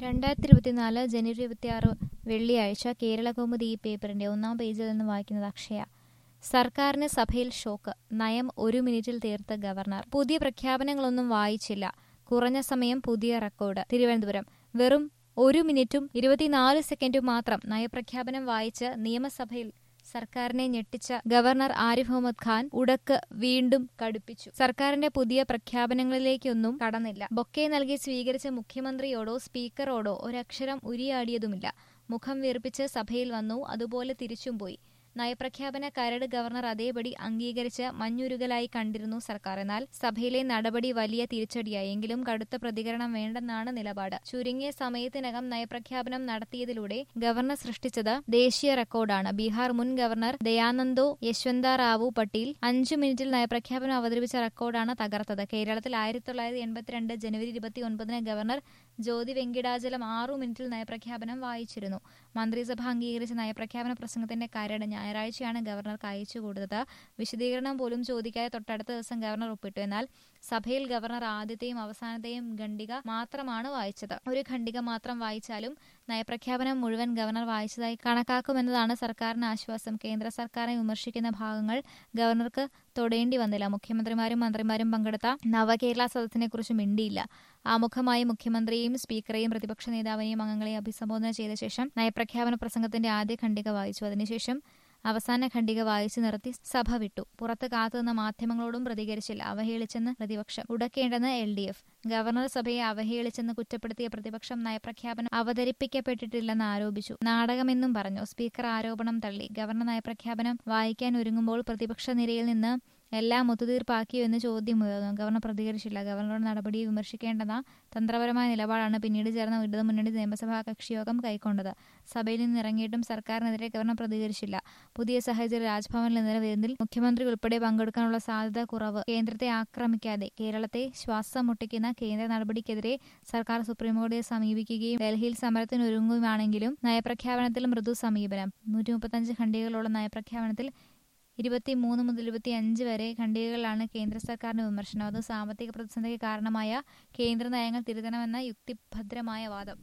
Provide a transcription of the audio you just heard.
രണ്ടായിരത്തി ഇരുപത്തിനാല് ജനുവരി ഇരുപത്തിയാറ് വെള്ളിയാഴ്ച കേരളകൗമുദി ഈ പേപ്പറിന്റെ ഒന്നാം പേജിൽ നിന്ന് വായിക്കുന്നത് അക്ഷയ സർക്കാരിന് സഭയിൽ ഷോക്ക് നയം ഒരു മിനിറ്റിൽ തീർത്ത ഗവർണർ പുതിയ പ്രഖ്യാപനങ്ങളൊന്നും വായിച്ചില്ല കുറഞ്ഞ സമയം പുതിയ റെക്കോർഡ് തിരുവനന്തപുരം വെറും ഒരു മിനിറ്റും ഇരുപത്തിനാല് സെക്കൻഡും മാത്രം നയപ്രഖ്യാപനം വായിച്ച് നിയമസഭയിൽ സർക്കാരിനെ ഞെട്ടിച്ച ഗവർണർ ആരിഫ് മുഹമ്മദ് ഖാൻ ഉടക്ക് വീണ്ടും കടുപ്പിച്ചു സർക്കാരിന്റെ പുതിയ പ്രഖ്യാപനങ്ങളിലേക്കൊന്നും കടന്നില്ല ബൊക്കെ നൽകി സ്വീകരിച്ച മുഖ്യമന്ത്രിയോടോ സ്പീക്കറോടോ ഒരക്ഷരം ഉരിയാടിയതുമില്ല മുഖം വീർപ്പിച്ച് സഭയിൽ വന്നു അതുപോലെ തിരിച്ചും പോയി നയപ്രഖ്യാപന കരട് ഗവർണർ അതേപടി അംഗീകരിച്ച് മഞ്ഞുരുകലായി കണ്ടിരുന്നു സർക്കാർ എന്നാൽ സഭയിലെ നടപടി വലിയ തിരിച്ചടിയായി എങ്കിലും കടുത്ത പ്രതികരണം വേണ്ടെന്നാണ് നിലപാട് ചുരുങ്ങിയ സമയത്തിനകം നയപ്രഖ്യാപനം നടത്തിയതിലൂടെ ഗവർണർ സൃഷ്ടിച്ചത് ദേശീയ റെക്കോർഡാണ് ബീഹാർ മുൻ ഗവർണർ ദയാനന്ദോ യശ്വന്ത റാവു പട്ടീൽ അഞ്ചു മിനിറ്റിൽ നയപ്രഖ്യാപനം അവതരിപ്പിച്ച റെക്കോർഡാണ് തകർത്തത് കേരളത്തിൽ ആയിരത്തി തൊള്ളായിരത്തി എൺപത്തിരണ്ട് ജനുവരി ഇരുപത്തി ഒൻപതിന് ഗവർണർ ജ്യോതി വെങ്കിടാചലം ആറു മിനിറ്റിൽ നയപ്രഖ്യാപനം വായിച്ചിരുന്നു മന്ത്രിസഭ അംഗീകരിച്ച നയപ്രഖ്യാപന പ്രസംഗത്തിന്റെ കരട് ഞായറാഴ്ചയാണ് ഗവർണർക്ക് അയച്ചു കൊടുത്തത് വിശദീകരണം പോലും ചോദിക്കാതെ തൊട്ടടുത്ത ദിവസം ഗവർണർ ഒപ്പിട്ടു എന്നാൽ സഭയിൽ ഗവർണർ ആദ്യത്തെയും അവസാനത്തെയും ഖണ്ഡിക മാത്രമാണ് വായിച്ചത് ഒരു ഖണ്ഡിക മാത്രം വായിച്ചാലും നയപ്രഖ്യാപനം മുഴുവൻ ഗവർണർ വായിച്ചതായി കണക്കാക്കുമെന്നതാണ് സർക്കാരിന് ആശ്വാസം കേന്ദ്ര സർക്കാരിനെ വിമർശിക്കുന്ന ഭാഗങ്ങൾ ഗവർണർക്ക് തൊടേണ്ടി വന്നില്ല മുഖ്യമന്ത്രിമാരും മന്ത്രിമാരും പങ്കെടുത്ത നവകേരള സദസ്സിനെക്കുറിച്ച് മിണ്ടിയില്ല ആമുഖമായി മുഖ്യമന്ത്രിയെയും സ്പീക്കറെയും പ്രതിപക്ഷ നേതാവിനെയും അംഗങ്ങളെയും അഭിസംബോധന ചെയ്ത ശേഷം നയപ്രഖ്യാപന പ്രസംഗത്തിന്റെ ആദ്യ ഖണ്ഡിക വായിച്ചു അതിനുശേഷം അവസാന ഖണ്ഡിക വായിച്ചു നിർത്തി സഭ വിട്ടു പുറത്ത് കാത്തുനിന്ന മാധ്യമങ്ങളോടും പ്രതികരിച്ചില്ല അവഹേളിച്ചെന്ന് പ്രതിപക്ഷം ഉടക്കേണ്ടെന്ന് എൽ ഡി എഫ് ഗവർണർ സഭയെ അവഹേളിച്ചെന്ന് കുറ്റപ്പെടുത്തിയ പ്രതിപക്ഷം നയപ്രഖ്യാപനം അവതരിപ്പിക്കപ്പെട്ടിട്ടില്ലെന്ന് ആരോപിച്ചു നാടകമെന്നും പറഞ്ഞു സ്പീക്കർ ആരോപണം തള്ളി ഗവർണർ നയപ്രഖ്യാപനം വായിക്കാൻ ഒരുങ്ങുമ്പോൾ പ്രതിപക്ഷ നിരയിൽ നിന്ന് എല്ലാം ഒത്തുതീർപ്പാക്കിയോ എന്ന് ചോദ്യമുയർന്നു ഗവർണർ പ്രതികരിച്ചില്ല ഗവർണറുടെ നടപടിയെ വിമർശിക്കേണ്ടെന്ന തന്ത്രപരമായ നിലപാടാണ് പിന്നീട് ചേർന്ന ഇടതു മുന്നണി നിയമസഭാ കക്ഷിയോഗം കൈക്കൊണ്ടത് സഭയിൽ നിന്ന് ഇറങ്ങിയിട്ടും സർക്കാരിനെതിരെ ഗവർണർ പ്രതികരിച്ചില്ല പുതിയ സാഹചര്യം രാജ്ഭവനിൽ ഇന്നലെ വരുന്നതിൽ മുഖ്യമന്ത്രി ഉൾപ്പെടെ പങ്കെടുക്കാനുള്ള സാധ്യത കുറവ് കേന്ദ്രത്തെ ആക്രമിക്കാതെ കേരളത്തെ ശ്വാസം മുട്ടിക്കുന്ന കേന്ദ്ര നടപടിക്കെതിരെ സർക്കാർ സുപ്രീംകോടതിയെ സമീപിക്കുകയും ഡൽഹിയിൽ സമരത്തിനൊരുങ്ങുകയാണെങ്കിലും നയപ്രഖ്യാപനത്തിൽ മൃദു സമീപനം നൂറ്റി മുപ്പത്തഞ്ച് ഖണ്ഡികകളുള്ള നയപ്രഖ്യാപനത്തിൽ ഇരുപത്തിമൂന്ന് മുതൽ ഇരുപത്തിയഞ്ച് വരെ ഖണ്ഡികകളിലാണ് കേന്ദ്ര സർക്കാരിന്റെ വിമർശനം അത് സാമ്പത്തിക പ്രതിസന്ധിക്ക് കാരണമായ കേന്ദ്ര നയങ്ങൾ തിരുത്തണമെന്ന യുക്തിഭദ്രമായ വാദം